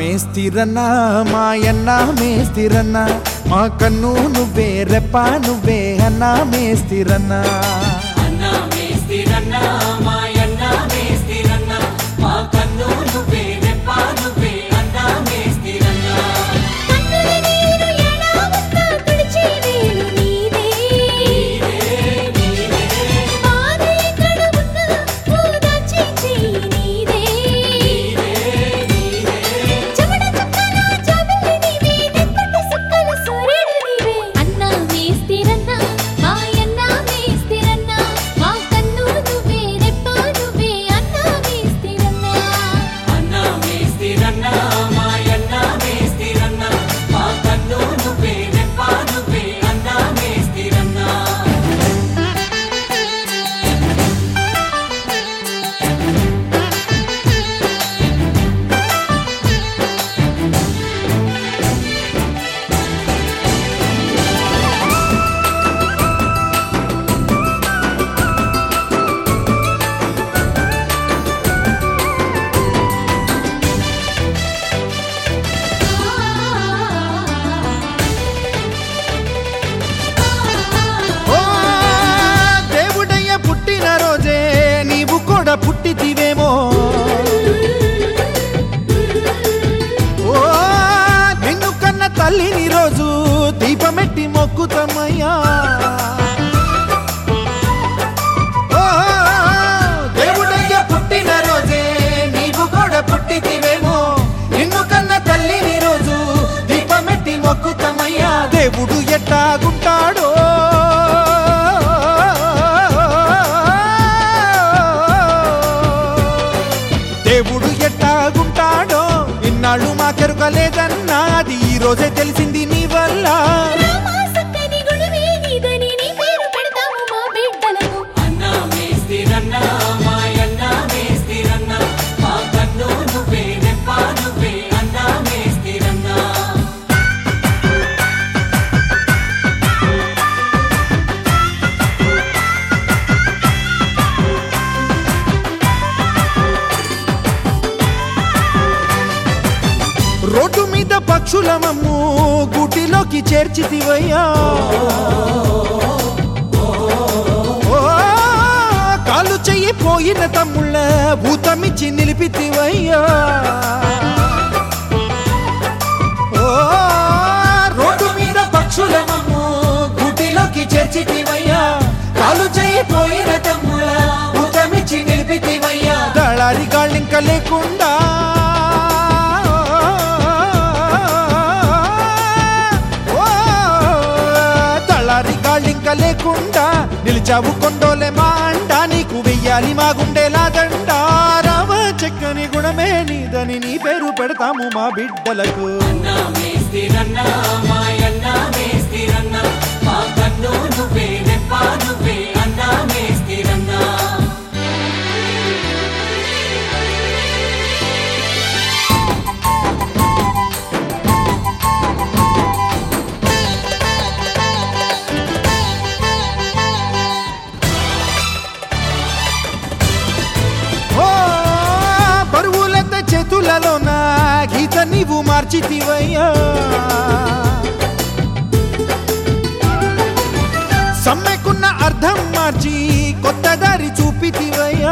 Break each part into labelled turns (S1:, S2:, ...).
S1: మేస్తిరన్నా మాయన్న మేస్తిరన్నా మా కన్ను నువ్వే రెప్ప నువ్వే అన్నా మేస్తిరన్నా
S2: అన్నా మేస్తిరన్నా మాయన్న మేస్తిరన్నా మా కన్ను నువ్వే రెప్ప నువ్వే అన్నా మేస్తిరన్నా
S3: కన్నుల నీరు ఎలా ఉన్నా తుడిచే వేలు నీదే బాధ ఎక్కడ ఉన్నా ఓదార్చే చెయ్యి నీదే చెమట చుక్కల జాబిల్లి నీవే నెత్తటి సుక్కల సూర్యుడు నీవే అన్నా మేస్తిరన్నా మాయన్నా మేస్తిరన్నా మా కన్ను నువ్వే రెప్ప నువ్వే అన్నా మేస్తిరన్నా
S2: అన్నా మేస్తిరన్నా మాయన్న మేస్తిరన్నా మా కన్ను నువ్వే రెప్ప నువ్వే అన్నా మేస్తిరన్నా
S1: ఓ దేవుడయ్య పుట్టిన రోజే నీవు కూడా పుట్టితివేమో ఓ నిన్ను కన్న తల్లిని రోజు దీపమెట్టి మొక్కుతమయ్యా ఓ, దేవుడయ్య పుట్టిన రోజే నీవు కూడా పుట్టితివేమో నిన్ను కన్న తల్లిని రోజు దీపమెట్టి మొక్కుతమయ్యా దేవుడు ఎట్టాగుంటాడో దేవుడు ఎట్టాగుంటాడో ఇన్నాళ్ళు మాకెరుకలేదన్నా అది ఈ రోజే తెలిసింది నీ వల్ల
S3: రామా సక్కని గుణమే నీదని నీ పేరు పెడతాము మా బిడ్డలకు
S2: అన్నా మేస్తిరన్నా మాయన్న మేస్తిరన్నా మా కన్ను నువ్వే రెప్ప నువ్వే అన్నా మేస్తిరన్నా
S1: రోడ్డు మీద పక్షుల మమ్ము గుటిలోకి చేర్చితివయ్యా ఓ, కాలు చెయ్యి పోయిన తమ్ముళ్ళ భూతమిచ్చి నిలిపితివయ్యా ఓ, రోడ్డు మీద పక్షుల మమ్ము గుటిలోకి చేర్చితివయ్యా కాలు చెయ్యి పోయిన తమ్ముళ్ళ భూతమిచ్చి నిలిపితివయ్యా దళారి గాళ్ళింక లేకుండా ఓ, దళారి గాళ్ళింక లేకుండా నిలిచావు కొండోలే మా అంట నీకు వెయ్యాలి మా గుండెలా దండ రామ చెక్కని గుణమే నీదని నీ పేరు పెడతాము మా బిడ్డలకు
S2: అన్నా మేస్తిరన్నా మాయన్న మేస్తిరన్నా మా కన్ను నువ్వే రెప్ప నువ్వే అన్నా మేస్తిరన్నా
S1: ఓ బరువులెత్త చేతులలోన గీత నీవు మార్చితివయ్యా సమ్మెకున్న అర్థం మార్చి కొత్త దారి చూపితివయ్యా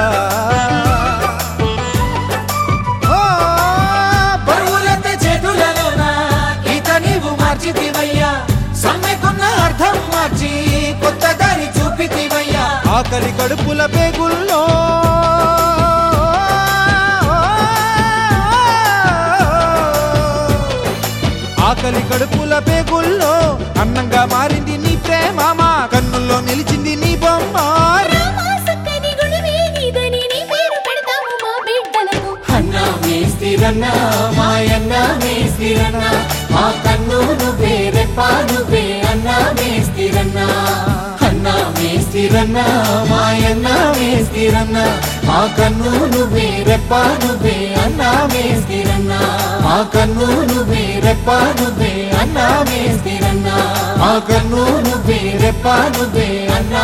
S1: ఓ, బరువులెత్త చేతులలోన గీత నీవు మార్చితివయ్యా సమ్మెకున్న అర్థం మార్చి కొత్త దారి చూపితివయ్యా ఆకలి కడుపుల పేగుల్లో ఆకలి కడుపుల పేగుల్లో అన్నంగా మారింది నీ ప్రేమ మా కన్నుల్లో నిలిచింది నీ బొమ్మ
S3: రామా సక్కని గుణమే నీదని నీ పేరు పెడతాము మా బిడ్డలకు
S2: అన్నా మేస్తిరన్నా మాయన్న మేస్తిరన్నా మా కన్ను నువ్వే రెప్ప నువ్వే అన్నా మేస్తిరన్నా అన్నా మేస్తిరన్నా మాయన్న మేస్తిరన్నా మా కన్ను నువ్వే రెప్ప నువ్వే అన్నా మేస్తిరన్నా మా కన్ను నువ్వే రెప్ప నువ్వే అన్నా మేస్తిరన్నా మా కన్ను నువ్వే రెప్ప నువ్వే అన్నా